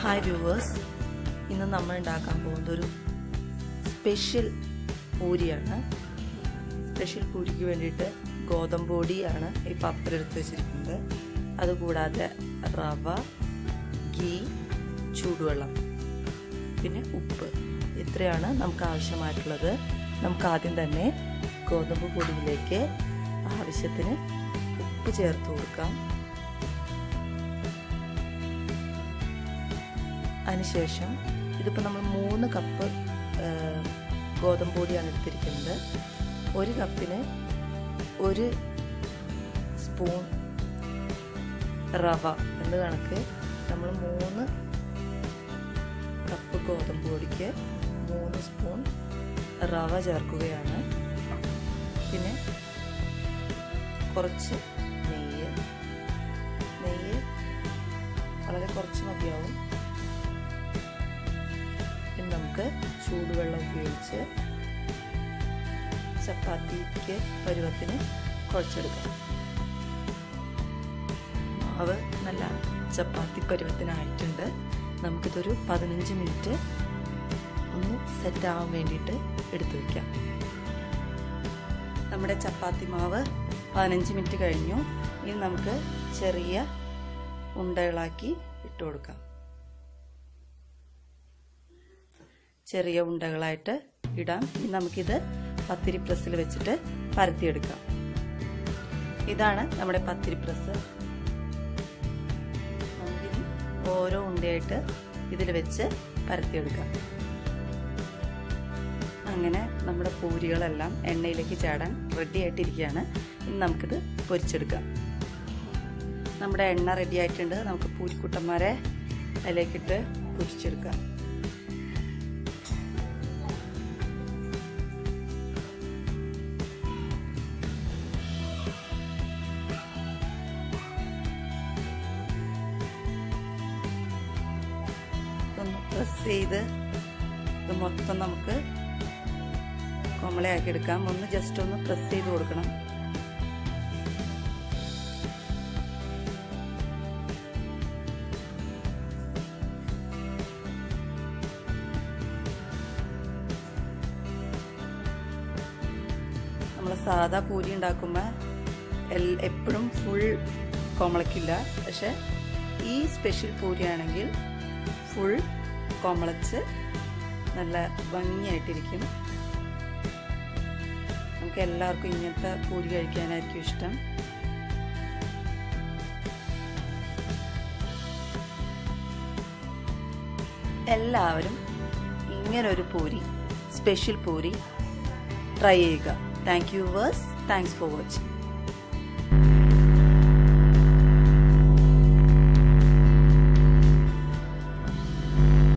hi viewers ഇന്ന് നമ്മൾ ഉണ്ടാക്കാൻ പോകുന്നത് ഒരു സ്പെഷ്യൽ പൂരിയാണ് സ്പെഷ്യൽ പൂരിക്ക് വേണ്ടിയിട്ട് ഗോതമ്പ് പൊടിയാണ് ഈ പപ്പരം എടുത്ത് വെച്ചിരിക്കുന്നത് അതുകൂടാതെ റവ ഗീ ചൂടുവെള്ളം പിന്നെ ഉപ്പ് ഇത്രയാണ് നമുക്ക് ആവശ്യമായിട്ടുള്ളത് നമുക്ക് ആദ്യം തന്നെ ഗോതമ്പ് പൊടിയിലേക്ക് ആവശ്യത്തിന് ഉപ്പ് ചേർത്ത് കൊടുക്കാം അതിനുശേഷം ഇതിപ്പോൾ നമ്മൾ മൂന്ന് കപ്പ് ഗോതമ്പ് പൊടിയാണ് എടുത്തിരിക്കുന്നത് ഒരു കപ്പിന് ഒരു സ്പൂൺ റവ എന്ന് കണക്ക് നമ്മൾ മൂന്ന് കപ്പ് ഗോതമ്പ് പൊടിക്ക് മൂന്ന് സ്പൂൺ റവ ചേർക്കുകയാണ് പിന്നെ കുറച്ച് നെയ്യ് നെയ്യ് വളരെ കുറച്ച് മതിയാവും ഇനി നമുക്ക് ചൂടുവെള്ളം ഉപയോഗിച്ച് ചപ്പാത്തിക്ക് പരുവത്തിന് കുഴച്ചെടുക്കാം മാവ് നല്ല ചപ്പാത്തി പരുവത്തിനായിട്ടുണ്ട് നമുക്കിതൊരു പതിനഞ്ച് മിനിറ്റ് ഒന്ന് സെറ്റ് ആവാൻ വേണ്ടിയിട്ട് എടുത്തു വയ്ക്കാം നമ്മുടെ ചപ്പാത്തി മാവ് പതിനഞ്ച് മിനിറ്റ് കഴിഞ്ഞു ഇനി നമുക്ക് ചെറിയ ഉണ്ടകളാക്കി ഇട്ട് കൊടുക്കാം ചെറിയ ഉണ്ടകളായിട്ട് ഇടാം ഇനി നമുക്കിത് പത്തിരി പ്രസ്സിൽ വെച്ചിട്ട് പരത്തിയെടുക്കാം ഇതാണ് നമ്മുടെ പത്തിരി പ്രസ് നമുക്കിനി ഓരോ ഉണ്ടയായിട്ട് ഇതിൽ വെച്ച് പരത്തിയെടുക്കാം അങ്ങനെ നമ്മുടെ പൂരികളെല്ലാം എണ്ണയിലേക്ക് ചാടാൻ റെഡി ആയിട്ടിരിക്കുകയാണ് ഇനി നമുക്കിത് പൊരിച്ചെടുക്കാം നമ്മുടെ എണ്ണ റെഡി ആയിട്ടുണ്ട് നമുക്ക് പൂരിക്കുട്ടന്മാരെ അതിലേക്കിട്ട് പൊരിച്ചെടുക്കാം ഒന്ന് പ്രസ് ചെയ്ത് ഇത് മൊത്തം നമുക്ക് കൊമളയാക്കി എടുക്കാം ഒന്ന് ജസ്റ്റ് ഒന്ന് പ്രസ് ചെയ്ത് കൊടുക്കണം നമ്മൾ സാധാ പൂരി ഉണ്ടാക്കുമ്പോൾ എപ്പോഴും ഫുൾ കോമളക്കില്ല പക്ഷെ ഈ സ്പെഷ്യൽ പൂരിയാണെങ്കിൽ ഫുൾ കോമളച്ച് നല്ല ഭംഗിയായിട്ടിരിക്കും നമുക്ക് എല്ലാവർക്കും ഇങ്ങനത്തെ പൂരി കഴിക്കാനായിരിക്കും ഇഷ്ടം എല്ലാവരും ഇങ്ങനൊരു പൂരി സ്പെഷ്യൽ പൂരി ട്രൈ ചെയ്യുക താങ്ക് യു വേഴ്സ് താങ്ക്സ് ഫോർ വാച്ചിങ്